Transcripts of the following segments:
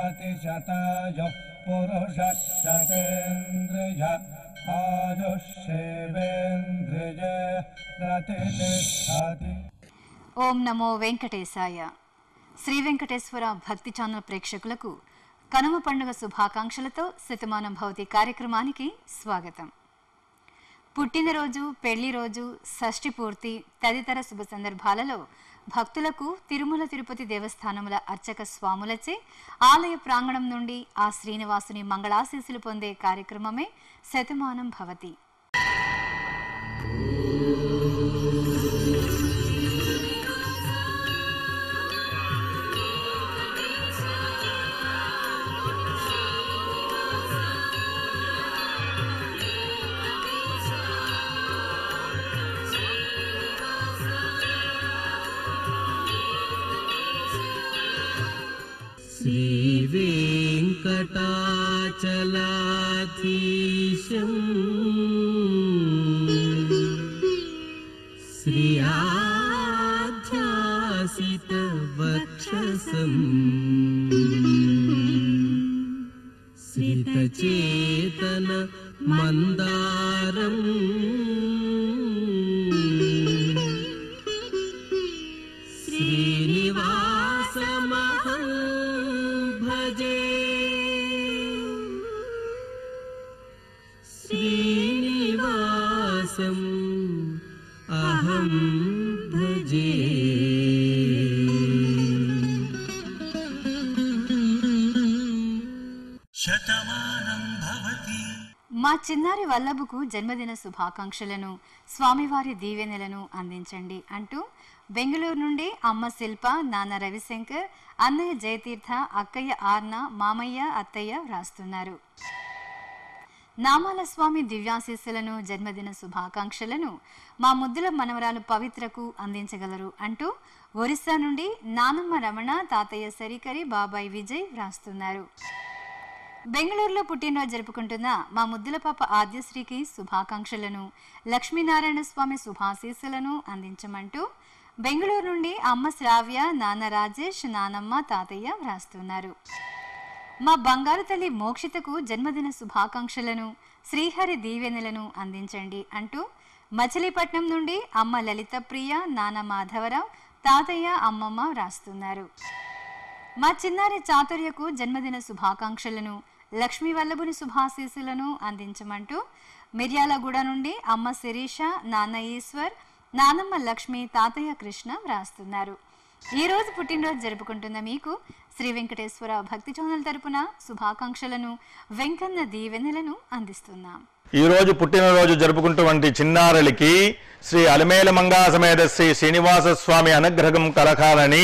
प्रतिशताय पुरुषः शतेन्द्रिय आयुष्येवेन्द्रिये प्रतिष्ठति ఓం నమో వెంకటేశాయ శ్రీ వెంకటేశ్వర భక్తి ఛానల్ ప్రేక్షకులకు కనుమ పండుగ శుభాకాంక్షలతో శతమానం భవతి కార్యక్రమానికి స్వాగతం పుట్టినరోజు పెళ్లి రోజు షష్ఠి పూర్తి తదితర శుభ సందర్భాలలో భక్తులకు తిరుమల తిరుపతి దేవస్థానముల అర్చక స్వాములచే ఆలయ ప్రాంగణం నుండి ఆ శ్రీనివాసుని మంగళాశీస్సులు పొందే కార్యక్రమమే శతమానం భవతి श्रीवेङ्कटाचलाधीशम् श्रियाध्यासितवक्षसम् श्रितचेतन मन्दारम् श्रीनिवासमहं भजे श्रीनिवासम् अहं भजे మా చిన్నారి వల్లభుకు జన్మదిన శుభాకాంక్షలను స్వామివారి దీవెనలను అందించండి అంటూ బెంగళూరు నుండి అమ్మ శిల్ప నాన్న రవిశంకర్ అన్నయ్య జయతీర్థ అక్కయ్య ఆర్న మామయ్య అత్తయ్య వ్రాస్తున్నారు నామాల స్వామి దివ్యాశీస్సులను జన్మదిన శుభాకాంక్షలను మా ముద్దుల మనవరాలు పవిత్రకు అందించగలరు అంటూ ఒరిస్సా నుండి నానమ్మ రమణ తాతయ్య సరికరి బాబాయ్ విజయ్ వ్రాస్తున్నారు బెంగళూరులో పుట్టినరోజు జరుపుకుంటున్న మా ముద్దుల పాప ఆద్యశ్రీకి శుభాకాంక్షలను లక్ష్మీనారాయణ స్వామి శుభాశీస్సులను అందించమంటూ బెంగళూరు నుండి అమ్మ శ్రావ్య నాన్న రాజేష్ నానమ్మ తాతయ్య వ్రాస్తున్నారు మా బంగారు తల్లి మోక్షితకు జన్మదిన శుభాకాంక్షలను శ్రీహరి దీవెనలను అందించండి అంటూ మచిలీపట్నం నుండి అమ్మ లలిత ప్రియ నాన్న మాధవరావు తాతయ్య అమ్మమ్మ వ్రాస్తున్నారు మా చిన్నారి చాతుర్యకు జన్మదిన శుభాకాంక్షలను లక్ష్మీ వల్లభుని శుభాశీస్సులను అందించమంటూ మిర్యాలగూడ నుండి అమ్మ శిరీష నాన్న ఈశ్వర్ నానమ్మ లక్ష్మి తాతయ్య కృష్ణ వ్రాస్తున్నారు ఈ రోజు పుట్టినరోజు జరుపుకుంటున్న మీకు శ్రీ వెంకటేశ్వర భక్తి ఛానల్ తరపున శుభాకాంక్షలను వెంకన్న దీవెనలను అందిస్తున్నాం ఈ రోజు పుట్టినరోజు జరుపుకుంటున్నటువంటి చిన్నారులకి శ్రీ అలమేల మంగా సమేత శ్రీ శ్రీనివాస స్వామి అనుగ్రహం కలకాలని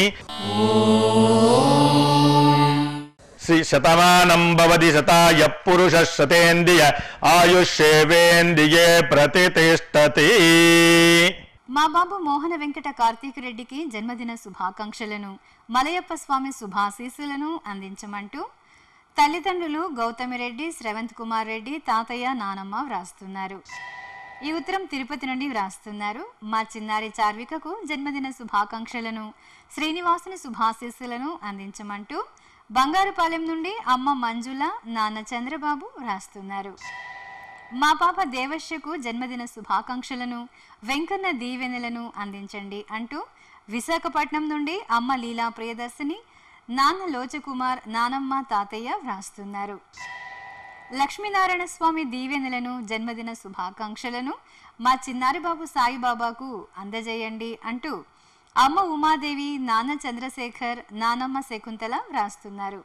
శ్రీ శతమానం భవతి శతాయ పురుష శతేంద్రియ ఆయుష్యేవేంద్రియే ప్రతిష్టతి మా బాబు మోహన వెంకట కార్తీక్ రెడ్డికి జన్మదిన శుభాకాంక్షలను మలయప్ప స్వామి శుభాశీస్సులను అందించమంటూ తల్లిదండ్రులు గౌతమిరెడ్డి శ్రవంత్ కుమార్ రెడ్డి తాతయ్య నానమ్మ వ్రాస్తున్నారు ఈ ఉత్తరం తిరుపతి నుండి వ్రాస్తున్నారు మా చిన్నారి చార్వికకు జన్మదిన శుభాకాంక్షలను శ్రీనివాసుని శుభాశీస్సులను అందించమంటూ బంగారుపాలెం నుండి అమ్మ మంజుల నాన్న చంద్రబాబు వ్రాస్తున్నారు మా పాప దేవశ్యకు జన్మదిన శుభాకాంక్షలను వెంకన్న దీవెనలను అందించండి అంటూ విశాఖపట్నం నుండి అమ్మ లీలా ప్రియదర్శిని నాన్న లోచకుమార్ నానమ్మ తాతయ్య వ్రాస్తున్నారు లక్ష్మీనారాయణ స్వామి దీవెనలను జన్మదిన శుభాకాంక్షలను మా చిన్నారి బాబు సాయిబాబాకు అందజేయండి అంటూ అమ్మ ఉమాదేవి నాన్న చంద్రశేఖర్ నానమ్మ శకుంతల వ్రాస్తున్నారు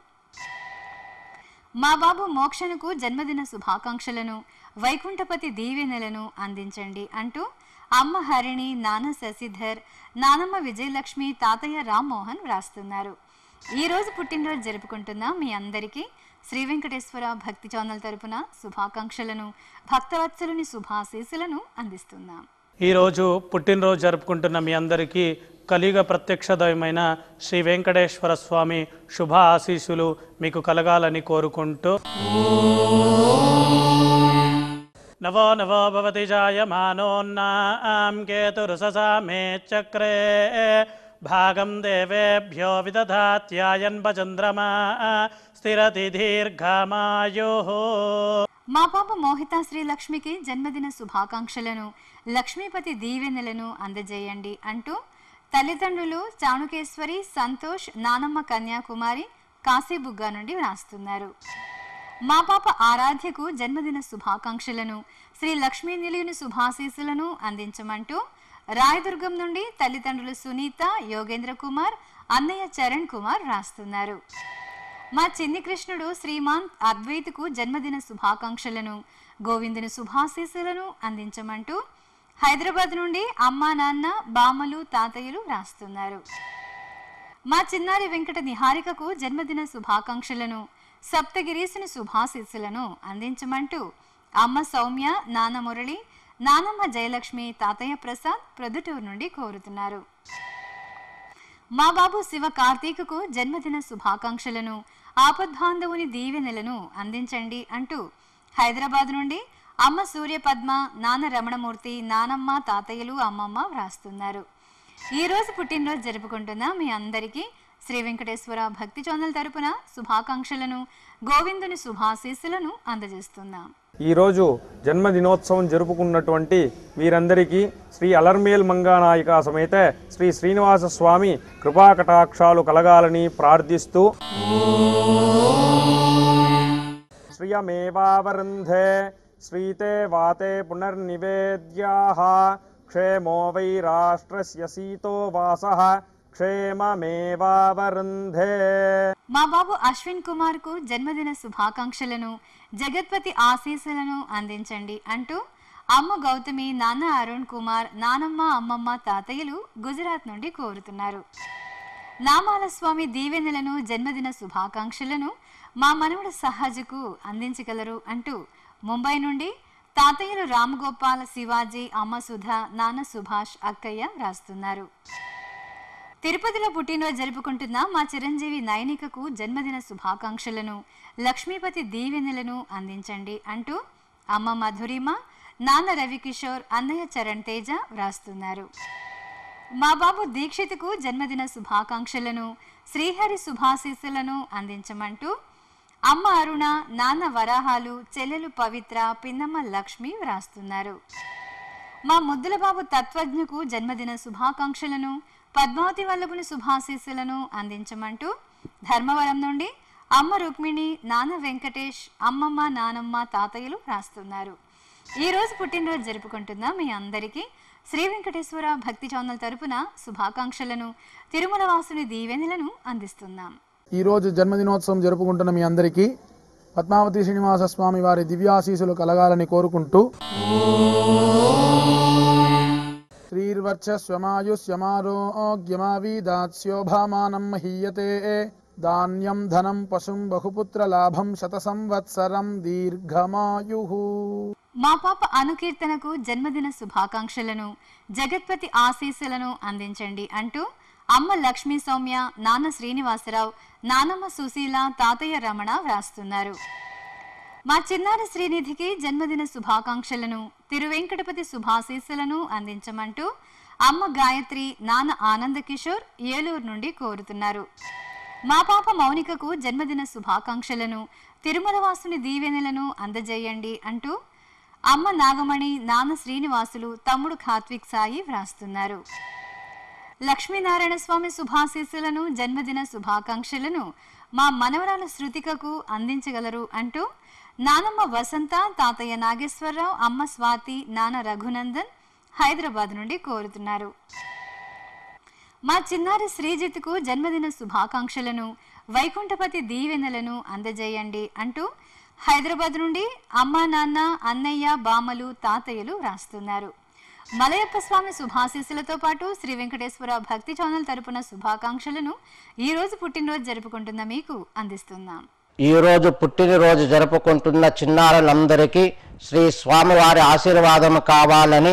మా బాబు మోక్షణకు జన్మదిన శుభాకాంక్షలను వైకుంఠపతి దీవెనలను అందించండి అంటూ అమ్మ హరిణి నాన్న శశిధర్ నానమ్మ విజయలక్ష్మి తాతయ్య రామ్మోహన్ వ్రాస్తున్నారు ఈ రోజు పుట్టినరోజు జరుపుకుంటున్న మీ అందరికీ శ్రీ వెంకటేశ్వర భక్తి ఛానల్ తరపున శుభాకాంక్షలను భక్తవత్సలుని శుభాశీస్సులను అందిస్తున్నాం ఈరోజు పుట్టినరోజు జరుపుకుంటున్న మీ అందరికీ కలియుగ ప్రత్యక్ష దైవమైన శ్రీ వెంకటేశ్వర స్వామి శుభ ఆశీస్సులు మీకు కలగాలని కోరుకుంటూ నవో నవో భవతి జాయమానోన్నాం కేతురుససా మే చక్రే భాగం దేవేభ్యో విదధాత్యాయన్ భచంద్రమా స్థిరతి దీర్ఘమాయో మా పాప మోహిత శ్రీ లక్ష్మికి జన్మదిన శుభాకాంక్షలను లక్ష్మీపతి దీవెనలను అందజేయండి అంటూ తల్లిదండ్రులు చాణుకేశ్వరి సంతోష్ నానమ్మ కన్యాకుమారి కాశీబుగ్గ నుండి వ్రాస్తున్నారు మా పాప ఆరాధ్యకు జన్మదిన శుభాకాంక్షలను శ్రీ లక్ష్మీ నిలయుని శుభాశీస్సులను అందించమంటూ రాయదుర్గం నుండి తల్లిదండ్రులు సునీత యోగేంద్ర కుమార్ అన్నయ్య చరణ్ కుమార్ రాస్తున్నారు మా చిన్ని కృష్ణుడు శ్రీమాన్ అద్వైతకు జన్మదిన శుభాకాంక్షలను గోవిందుని శుభాశీస్సులను అందించమంటూ హైదరాబాద్ నుండి అమ్మా నాన్న బామ్మలు తాతయ్యలు రాస్తున్నారు మా చిన్నారి వెంకట నిహారికకు జన్మదిన శుభాకాంక్షలను సప్తగిరీసుని శుభాశీస్సులను అందించమంటూ అమ్మ సౌమ్య నాన్న మురళి నానమ్మ జయలక్ష్మి తాతయ్య ప్రసాద్ ప్రొద్దుటూరు నుండి కోరుతున్నారు మా బాబు శివ కార్తీకకు జన్మదిన శుభాకాంక్షలను ఆపద్బాంధవుని దీవెనలను అందించండి అంటూ హైదరాబాద్ నుండి అమ్మ సూర్య పద్మ నాన్న రమణమూర్తి నానమ్మ తాతయ్యలు అమ్మమ్మ వ్రాస్తున్నారు ఈ రోజు పుట్టినరోజు జరుపుకుంటున్న మీ అందరికీ శ్రీ వెంకటేశ్వర భక్తి ఛానల్ తరపున శుభాకాంక్షలను గోవిందుని శుభాశీస్సులను అందజేస్తున్నాం ఈరోజు జన్మదినోత్సవం జరుపుకున్నటువంటి వీరందరికీ శ్రీ అలర్మేల్ మంగానాయిక సమేత శ్రీ శ్రీనివాస స్వామి కృపాకటాక్షాలు కలగాలని ప్రార్థిస్తూ శ్రియమేవావరుంధే శ్రీతే వాతే పునర్నివేద్యాః క్షేమో వై రాష్ట్రస్య సీతో వాసః క్షేమమేవావరుంధే మా బాబు అశ్విన్ కుమార్ కు జన్మదిన శుభాకాంక్షలను జగత్పతి ఆశీస్సులను అందించండి అంటూ అమ్మ గౌతమి నాన్న అరుణ్ కుమార్ నానమ్మ అమ్మమ్మ తాతయ్యలు గుజరాత్ నుండి కోరుతున్నారు నామాల స్వామి దీవెనలను జన్మదిన శుభాకాంక్షలను మా మనవడు సహజకు అందించగలరు అంటూ ముంబై నుండి తాతయ్యలు రామగోపాల్ శివాజీ అమ్మ సుధా నాన్న సుభాష్ అక్కయ్య రాస్తున్నారు తిరుపతిలో పుట్టినరోజు జరుపుకుంటున్న మా చిరంజీవి నయనికకు జన్మదిన శుభాకాంక్షలను లక్ష్మీపతి దీవెనలను అందించండి అంటూ అమ్మ మధురిమ నాన్న రవికిషోర్ అన్నయ్య చరణ్ తేజ వ్రాస్తున్నారు మా బాబు దీక్షిత్కు జన్మదిన శుభాకాంక్షలను శ్రీహరి శుభాశీస్సులను అందించమంటూ అమ్మ అరుణ నాన్న వరాహాలు చెల్లెలు పవిత్ర పిన్నమ్మ లక్ష్మి వ్రాస్తున్నారు మా ముద్దుల బాబు తత్వజ్ఞకు జన్మదిన శుభాకాంక్షలను పద్మావతి వల్లభుని శుభాశీస్సులను అందించమంటూ ధర్మవరం నుండి అమ్మ రుక్మిణి నాన్న వెంకటేష్ అమ్మమ్మ నానమ్మ తాతయ్యలు రాస్తున్నారు ఈ రోజు పుట్టినరోజు జరుపుకుంటున్న మీ అందరికీ శ్రీ వెంకటేశ్వర భక్తి ఛానల్ తరపున శుభాకాంక్షలను తిరుమల వాసుని దీవెనలను అందిస్తున్నాం ఈరోజు జన్మదినోత్సవం జరుపుకుంటున్న మీ అందరికీ పద్మావతి శ్రీనివాస స్వామి వారి దివ్యాశీసులు కలగాలని కోరుకుంటూ శ్రీర్వర్చస్వమాయుష్యమారోగ్యమావీదాస్యోభామానం మహీయతే ధాన్యం ధనం పశుం బహుపుత్ర లాభం శత సంవత్సరం దీర్ఘమాయు మా పాప అనుకీర్తనకు జన్మదిన శుభాకాంక్షలను జగత్పతి ఆశీస్సులను అందించండి అంటూ అమ్మ లక్ష్మీ సౌమ్య నాన్న శ్రీనివాసరావు నానమ్మ సుశీల తాతయ్య రమణ వ్రాస్తున్నారు మా చిన్నారి శ్రీనిధికి జన్మదిన శుభాకాంక్షలను తిరువెంకటపతి శుభాశీస్సులను అందించమంటూ అమ్మ గాయత్రి నాన్న ఆనంద కిషోర్ ఏలూరు నుండి కోరుతున్నారు మా పాప మౌనికకు జన్మదిన శుభాకాంక్షలను తిరుమల వాసుని దీవెనలను అందజేయండి అంటూ అమ్మ నాగమణి నాన్న శ్రీనివాసులు తమ్ముడు ఖాత్విక్ సాయి వ్రాస్తున్నారు లక్ష్మీనారాయణ స్వామి శుభాశీస్సులను జన్మదిన శుభాకాంక్షలను మా మనవరాలు శృతికకు అందించగలరు అంటూ నానమ్మ వసంత తాతయ్య నాగేశ్వరరావు అమ్మ స్వాతి నాన్న రఘునందన్ హైదరాబాద్ నుండి కోరుతున్నారు మా చిన్నారి శ్రీజిత్కు జన్మదిన శుభాకాంక్షలను వైకుంఠపతి దీవెనలను అందజేయండి అంటూ హైదరాబాద్ నుండి అమ్మా నాన్న అన్నయ్య బామలు తాతయ్యలు రాస్తున్నారు మలయప్ప స్వామి శుభాశీస్సులతో పాటు శ్రీ వెంకటేశ్వర భక్తి ఛానల్ తరపున శుభాకాంక్షలను ఈ రోజు పుట్టినరోజు జరుపుకుంటున్న మీకు అందిస్తున్నాం ఈరోజు పుట్టినరోజు జరుపుకుంటున్న చిన్నారులందరికీ శ్రీ స్వామివారి ఆశీర్వాదం కావాలని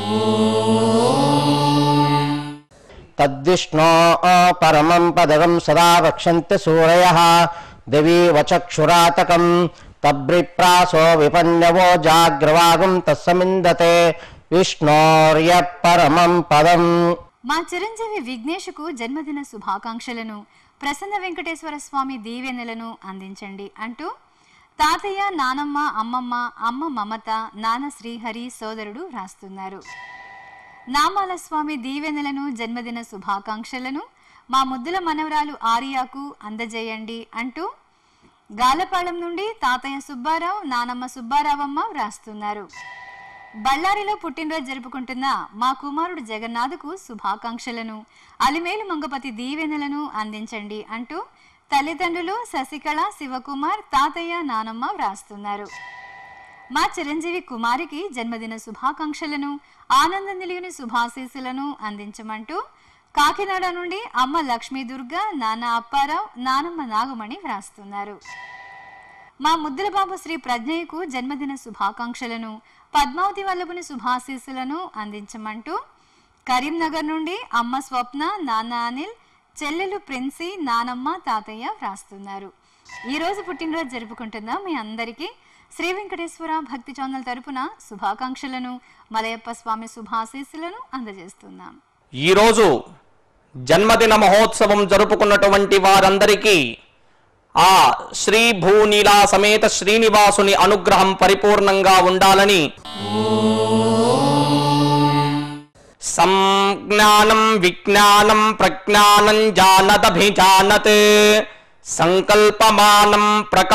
తద్విష్ణో పరమం పదగం సదా వక్షంతి సూరయ దేవీ వచక్షురాతకం తబ్రిప్రాసో విపన్యవో జాగ్రవాగం తస్సమిందతే విష్ణోర్య పరమం పదం మా చిరంజీవి విఘ్నేష్కు జన్మదిన శుభాకాంక్షలను ప్రసన్న వెంకటేశ్వర స్వామి దీవెనలను అందించండి అంటూ తాతయ్య నానమ్మ అమ్మమ్మ అమ్మ మమత నాన్న శ్రీహరి సోదరుడు రాస్తున్నారు నామాల స్వామి దీవెనలను జన్మదిన శుభాకాంక్షలను మా ముద్దుల మనవరాలు ఆరియాకు అందజేయండి అంటూ గాలపాళెం నుండి తాతయ్య సుబ్బారావు నానమ్మ సుబ్బారావమ్మ వ్రాస్తున్నారు బళ్ళారిలో పుట్టినరోజు జరుపుకుంటున్న మా కుమారుడు జగన్నాథ్కు శుభాకాంక్షలను అలిమేలు మంగపతి దీవెనలను అందించండి అంటూ తల్లిదండ్రులు శశికళ శివకుమార్ తాతయ్య నానమ్మ వ్రాస్తున్నారు మా చిరంజీవి కుమారికి జన్మదిన శుభాకాంక్షలను ఆనంద నిలియుని శుభాశీస్సులను అందించమంటూ కాకినాడ నుండి అమ్మ లక్ష్మీ దుర్గ నాన్న అప్పారావు నానమ్మ నాగమణి వ్రాస్తున్నారు మా ముద్దుల బాబు శ్రీ ప్రజ్ఞయ్యకు జన్మదిన శుభాకాంక్షలను పద్మావతి వల్లభుని శుభాశీస్సులను అందించమంటూ కరీంనగర్ నుండి అమ్మ స్వప్న నాన్న అనిల్ చెల్లెలు ప్రిన్సీ నానమ్మ తాతయ్య వ్రాస్తున్నారు ఈ రోజు పుట్టినరోజు జరుపుకుంటున్న మీ అందరికీ శ్రీ వెంకటేశ్వర భక్తి ఛానల్ తరపున శుభాకాంక్షలను మలయప్ప స్వామి శుభాశీస్సులను అందజేస్తున్నాం ఈరోజు జన్మదిన మహోత్సవం జరుపుకున్నటువంటి వారందరికీ ఆ శ్రీ భూనీలా సమేత శ్రీనివాసుని అనుగ్రహం పరిపూర్ణంగా ఉండాలని సంజ్ఞానం విజ్ఞానం ప్రజ్ఞానం జానదభిజానత్ సంకల్పమానం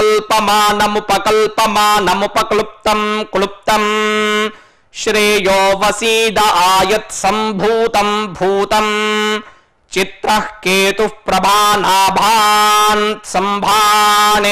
ప్రకల్పమానముపకల్పమానముపక్లుప్తం క్లుప్తం శ్రేయో వసీద ఆయత్ సంభూతం భూతం చిత్రః కేతుః ప్రభానాభాన్ సంభానే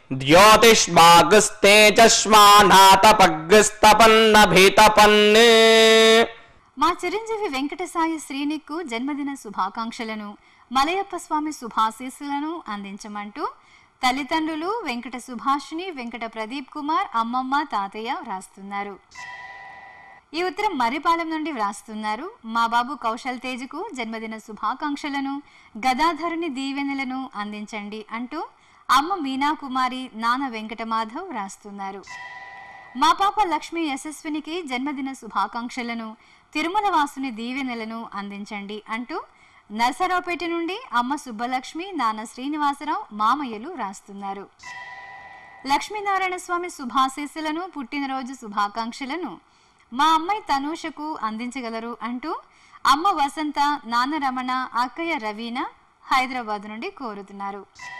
ద్యోతిష్మాగస్తేజస్మానాతపగ్స్తపన్నభితపన్నే మా చిరంజీవి వెంకటసాయి శ్రీనిక్కు జన్మదిన శుభాకాంక్షలను మలయప్ప స్వామి శుభాశీస్సులను అందించమంటూ తల్లిదండ్రులు వెంకట సుభాషిణి వెంకట ప్రదీప్ కుమార్ అమ్మమ్మ తాతయ్య వ్రాస్తున్నారు ఈ ఉత్తరం మర్రిపాలెం నుండి వ్రాస్తున్నారు మా బాబు కౌశల్ తేజ్కు జన్మదిన శుభాకాంక్షలను గదాధరుని దీవెనలను అందించండి అంటూ అమ్మ మీనా కుమారి నాన్న వెంకటమాధవ్ వ్రాస్తున్నారు మా పాప లక్ష్మి యశస్వినికి జన్మదిన శుభాకాంక్షలను తిరుమల వాసుని దీవెనలను అందించండి అంటూ నరసరావుపేట నుండి అమ్మ సుబ్బలక్ష్మి నాన్న శ్రీనివాసరావు మామయ్యలు రాస్తున్నారు లక్ష్మీనారాయణ స్వామి శుభాశీస్సులను పుట్టినరోజు శుభాకాంక్షలను మా అమ్మాయి తనూషకు అందించగలరు అంటూ అమ్మ వసంత నాన్న రమణ అక్కయ్య రవీన హైదరాబాద్ నుండి కోరుతున్నారు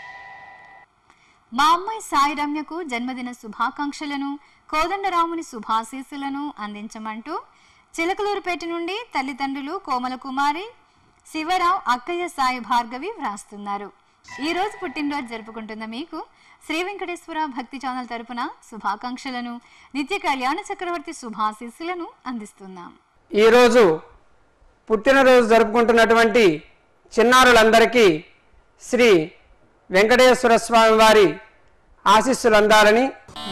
మా అమ్మాయి సాయి రమ్యకు జన్మదిన శుభాకాంక్షలను కోదండరాముని శుభాశీస్సులను అందించమంటూ చిలకలూరుపేట నుండి తల్లిదండ్రులు కోమల కుమారి శివరావు అక్కయ్య సాయి భార్గవి వ్రాస్తున్నారు ఈ రోజు పుట్టినరోజు జరుపుకుంటున్న మీకు శ్రీ వెంకటేశ్వర భక్తి ఛానల్ తరపున శుభాకాంక్షలను నిత్య కళ్యాణ చక్రవర్తి శుభాశీస్సులను అందిస్తున్నాం ఈరోజు పుట్టినరోజు జరుపుకుంటున్నటువంటి చిన్నారులందరికీ శ్రీ వెంకటేశ్వర స్వామి వారి ఆశీస్సులు అందాలని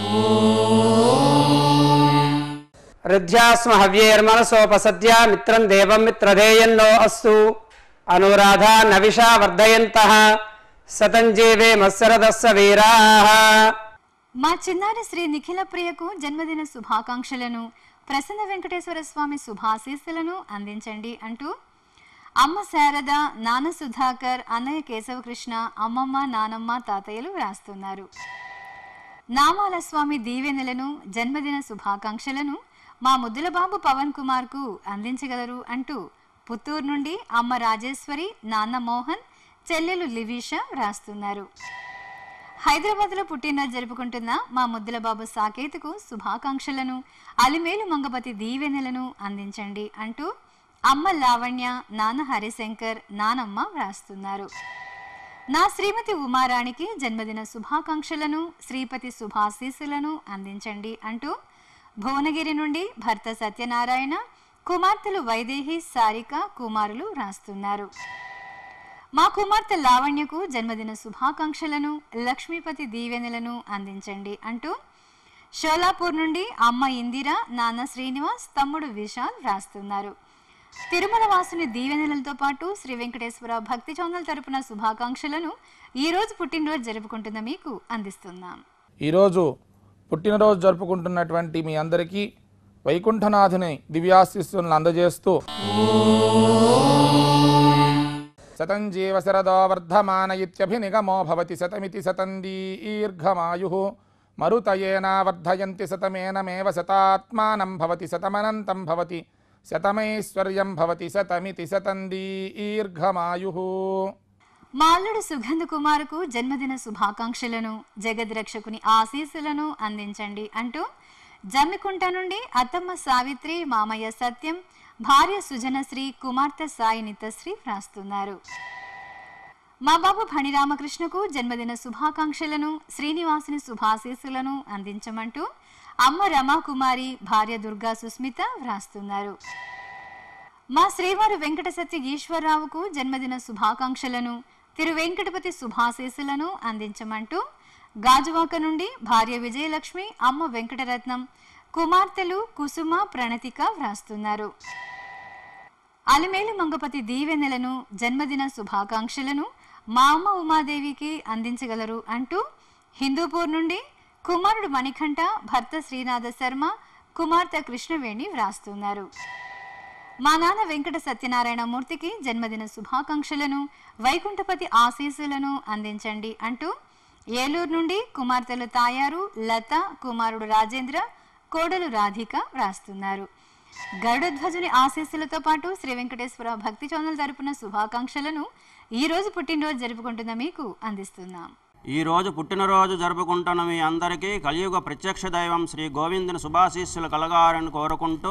హృద్యాస్మ హవ్యేర్మనసోపసద్య మిత్రం దేవం మిత్రధేయన్నో అస్తు అనురాధ నవిషా వర్ధయంత సతంజీవే మత్సరదస్స వీరా మా చిన్నారి శ్రీ నిఖిల ప్రియకు జన్మదిన శుభాకాంక్షలను ప్రసన్న వెంకటేశ్వర స్వామి శుభాశీస్సులను అందించండి అంటూ అమ్మ శారద నాన్న సుధాకర్ అన్నయ్య కేశవకృష్ణ అమ్మమ్మ నానమ్మ తాతయ్యలు వ్రాస్తున్నారు నామాల స్వామి దీవెనలను జన్మదిన శుభాకాంక్షలను మా ముద్దుల బాబు పవన్ కుమార్ కు అందించగలరు అంటూ పుత్తూరు నుండి అమ్మ రాజేశ్వరి నాన్న మోహన్ చెల్లెలు లివీషా వ్రాస్తున్నారు హైదరాబాద్లో పుట్టినరోజు జరుపుకుంటున్న మా ముద్దుల బాబు సాకేత్కు శుభాకాంక్షలను అలిమేలు మంగపతి దీవెనలను అందించండి అంటూ అమ్మ లావణ్య నాన్న హరిశంకర్ నానమ్మ వ్రాస్తున్నారు నా శ్రీమతి ఉమారాణికి జన్మదిన శుభాకాంక్షలను శ్రీపతి శుభాశీస్సులను అందించండి అంటూ భువనగిరి నుండి భర్త సత్యనారాయణ కుమార్తెలు వైదేహి సారిక కుమారులు రాస్తున్నారు మా కుమార్తె లావణ్యకు జన్మదిన శుభాకాంక్షలను లక్ష్మీపతి దీవెనలను అందించండి అంటూ షోలాపూర్ నుండి అమ్మ ఇందిర నాన్న శ్రీనివాస్ తమ్ముడు విశాల్ రాస్తున్నారు తిరుమల వాసుని దీవెనలతో పాటు శ్రీ వెంకటేశ్వర భక్తి ఛానల్ తరపున శుభాకాంక్షలను ఈ రోజు పుట్టినరోజు జరుపుకుంటున్న మీకు అందిస్తున్నాం ఈరోజు పుట్టినరోజు జరుపుకుంటున్నటువంటి మీ అందరికీ వైకుంఠనాథుని దివ్యాశిస్సులను అందజేస్తూ శతం జీవ శరదో వర్ధమాన ఇత్యభినిగమో భవతి శతమితి శతం దీర్ఘమాయు మరుతయేన వర్ధయంతి శతమేనమేవ శతాత్మానం భవతి శతమనంతం భవతి శతమైశ్వర్యం భవతి శతమితి శతం దీర్ఘమాయు మా అల్లుడు సుగంధ కుమార్కు జన్మదిన శుభాకాంక్షలను జగద్రక్షకుని ఆశీస్సులను అందించండి అంటూ జమ్మికుంట నుండి అత్తమ్మ సావిత్రి మామయ్య సత్యం భార్య సుజనశ్రీ కుమార్తె సాయి నితశ్రీ వ్రాస్తున్నారు మా బాబు ఫణిరామకృష్ణకు జన్మదిన శుభాకాంక్షలను శ్రీనివాసుని శుభాశీస్సులను అందించమంటూ అమ్మ రమాకుమారి భార్య దుర్గా సుస్మిత వ్రాస్తున్నారు మా శ్రీవారు వెంకట సత్య ఈశ్వరరావుకు జన్మదిన శుభాకాంక్షలను తిరు వెంకటపతి శుభాశీస్సులను అందించమంటూ గాజువాక నుండి భార్య విజయలక్ష్మి అమ్మ వెంకటరత్నం కుమార్తెలు కుసుమ ప్రణతిక వ్రాస్తున్నారు అలిమేలు మంగపతి దీవెనెలను జన్మదిన శుభాకాంక్షలను మా అమ్మ ఉమాదేవికి అందించగలరు అంటూ హిందూపూర్ నుండి కుమారుడు మణికంఠ భర్త శ్రీనాథ శర్మ కుమార్తె కృష్ణవేణి వ్రాస్తున్నారు మా నాన్న వెంకట సత్యనారాయణ మూర్తికి జన్మదిన శుభాకాంక్షలను వైకుంఠపతి ఆశీస్సులను అందించండి అంటూ ఏలూరు నుండి కుమార్తెలు తాయారు లత కుమారుడు రాజేంద్ర కోడలు రాధిక వ్రాస్తున్నారు గరుడధ్వజుని ఆశీస్సులతో పాటు శ్రీ వెంకటేశ్వర భక్తి చౌనల్ తరపున శుభాకాంక్షలను ఈ రోజు పుట్టినరోజు జరుపుకుంటున్న మీకు అందిస్తున్నాం ఈ రోజు పుట్టినరోజు జరుపుకుంటున్న మీ అందరికీ కలియుగ ప్రత్యక్ష దైవం శ్రీ గోవిందుని శుభాశీస్సులు కలగాలని కోరుకుంటూ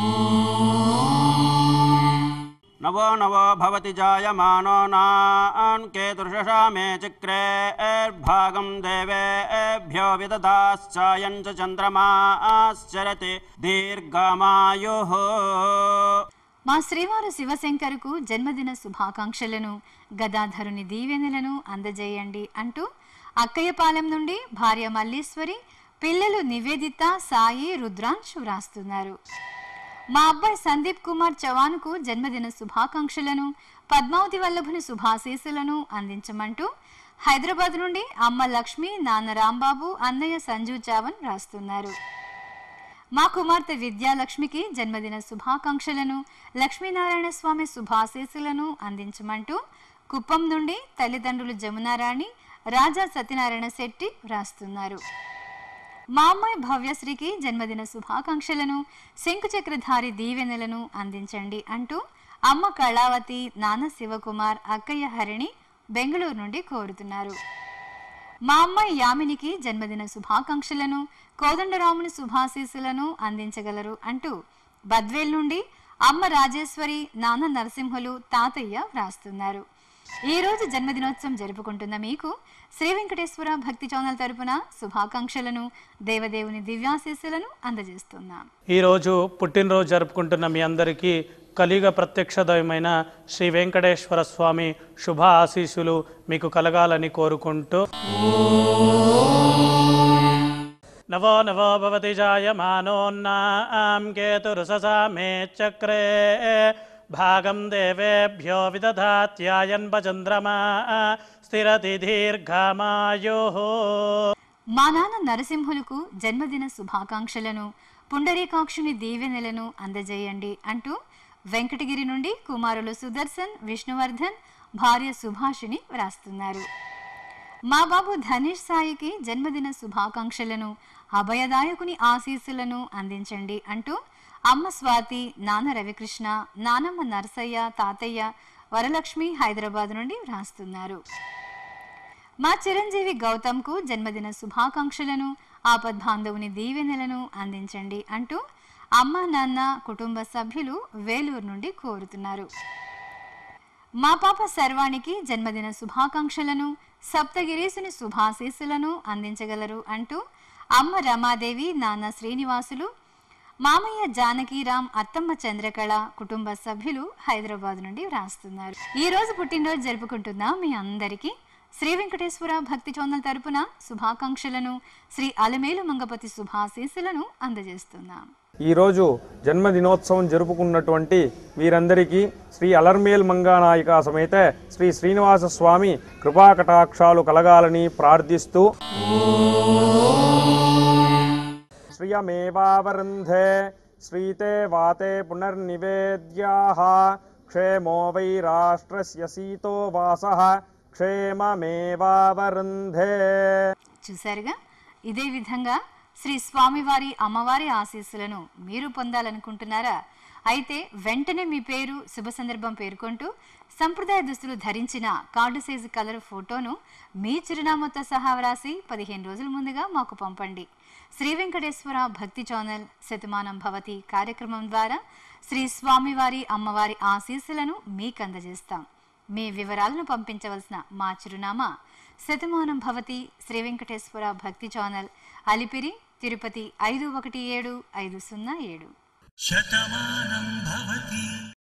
నవో నవో భవతి జాయమానో నాన్ కేతుర్షషా మే చక్రే భాగం దేవేభ్యో విదదాశ్చాయం చ చంద్రమాశ్చరతి దీర్ఘమాయు మా శ్రీవారు శివశంకర్కు జన్మదిన శుభాకాంక్షలను గదాధరుని దీవెనలను అందజేయండి అంటూ అక్కయ్యపాలెం నుండి భార్య మల్లీశ్వరి పిల్లలు నివేదిత సాయి రుద్రాంశు వ్రాస్తున్నారు మా అబ్బాయి సందీప్ కుమార్ చవాన్కు జన్మదిన శుభాకాంక్షలను పద్మావతి వల్లభుని శుభాశీస్సులను అందించమంటూ హైదరాబాద్ నుండి అమ్మ లక్ష్మి నాన్న రాంబాబు అన్నయ్య సంజు చావన్ రాస్తున్నారు మా కుమార్తె విద్యాలక్ష్మికి జన్మదిన శుభాకాంక్షలను లక్ష్మీనారాయణ స్వామి శుభాశీస్సులను అందించమంటూ కుప్పం నుండి తల్లిదండ్రులు జమునారాణి రాజా సత్యనారాయణ శెట్టి వ్రాస్తున్నారు మా అమ్మాయి భవ్యశ్రీకి జన్మదిన శుభాకాంక్షలను శంకుచక్రధారి దీవెనలను అందించండి అంటూ అమ్మ కళావతి నాన్న శివకుమార్ అక్కయ్య హరిణి బెంగళూరు నుండి కోరుతున్నారు మా అమ్మాయి యామినికి జన్మదిన శుభాకాంక్షలను కోదండరాముని శుభాశీస్సులను అందించగలరు అంటూ బద్వేల్ నుండి అమ్మ రాజేశ్వరి నాన్న నరసింహులు తాతయ్య వ్రాస్తున్నారు ఈ రోజు జన్మదినోత్సవం జరుపుకుంటున్న మీకు శ్రీ వెంకటేశ్వర భక్తి ఛానల్ తరపున శుభాకాంక్షలను దేవదేవుని దివ్యాశీస్సులను అందజేస్తున్నాం ఈరోజు పుట్టినరోజు జరుపుకుంటున్న మీ అందరికీ కలియుగ ప్రత్యక్ష దైవమైన శ్రీ వెంకటేశ్వర స్వామి శుభ ఆశీస్సులు మీకు కలగాలని కోరుకుంటూ నవో నవో భవతి జాయమానోన్నాం కేతురుససా మే చక్రే భాగం దేవేభ్యో విదధాత్యాయన్ భచంద్రమా స్థిరతి దీర్ఘమాయో మా నాన్న నరసింహులకు జన్మదిన శుభాకాంక్షలను పుండరీకాక్షుని దీవెనలను అందజేయండి అంటూ వెంకటగిరి నుండి కుమారులు సుదర్శన్ విష్ణువర్ధన్ భార్య సుభాషిని వ్రాస్తున్నారు మా బాబు ధనేష్ సాయికి జన్మదిన శుభాకాంక్షలను అభయదాయకుని ఆశీస్సులను అందించండి అంటూ అమ్మ స్వాతి నాన్న రవికృష్ణ నానమ్మ నరసయ్య తాతయ్య వరలక్ష్మి హైదరాబాద్ నుండి వ్రాస్తున్నారు మా చిరంజీవి గౌతమ్కు జన్మదిన శుభాకాంక్షలను ఆపద్బాంధవుని దీవెనలను అందించండి అంటూ అమ్మ నాన్న కుటుంబ సభ్యులు వేలూరు నుండి కోరుతున్నారు మా పాప సర్వానికి జన్మదిన శుభాకాంక్షలను సప్తగిరీసుని శుభాశీస్సులను అందించగలరు అంటూ అమ్మ రమాదేవి నాన్న శ్రీనివాసులు మామయ్య జానకీరామ్ అత్తమ్మ చంద్రకళ కుటుంబ సభ్యులు హైదరాబాద్ నుండి వ్రాస్తున్నారు ఈ రోజు పుట్టినరోజు జరుపుకుంటున్న మీ అందరికీ శ్రీ వెంకటేశ్వర భక్తి చోందల తరపున శుభాకాంక్షలను శ్రీ అలమేలు మంగపతి శుభాశీస్సులను అందజేస్తున్నాం ఈరోజు జన్మదినోత్సవం జరుపుకున్నటువంటి వీరందరికీ శ్రీ అలర్మేల్ మంగానాయిక సమేత శ్రీ శ్రీనివాస స్వామి కృపాకటాక్షాలు కలగాలని ప్రార్థిస్తూ శ్రియమేవావరుంధే శ్రీతే వాతే పునర్నివేద్యాః క్షేమో వై రాష్ట్రస్య సీతో వాసః క్షేమమేవావరుంధే చూశారుగా ఇదే విధంగా శ్రీ స్వామివారి అమ్మవారి ఆశీస్సులను మీరు పొందాలనుకుంటున్నారా అయితే వెంటనే మీ పేరు శుభ సందర్భం పేర్కొంటూ సంప్రదాయ దుస్తులు ధరించిన కార్డు సైజు కలర్ ఫోటోను మీ చిరునామాతో సహా వ్రాసి పదిహేను రోజుల ముందుగా మాకు పంపండి శ్రీ వెంకటేశ్వర భక్తి ఛానల్ శతమానం భవతి కార్యక్రమం ద్వారా శ్రీ స్వామివారి అమ్మవారి ఆశీస్సులను మీకు అందజేస్తాం మీ వివరాలను పంపించవలసిన మా చిరునామా శతమానం భవతి శ్రీ వెంకటేశ్వర భక్తి ఛానల్ అలిపిరి తిరుపతి ఐదు ఒకటి ఏడు ఐదు సున్నా ఏడు శతమానం భవతి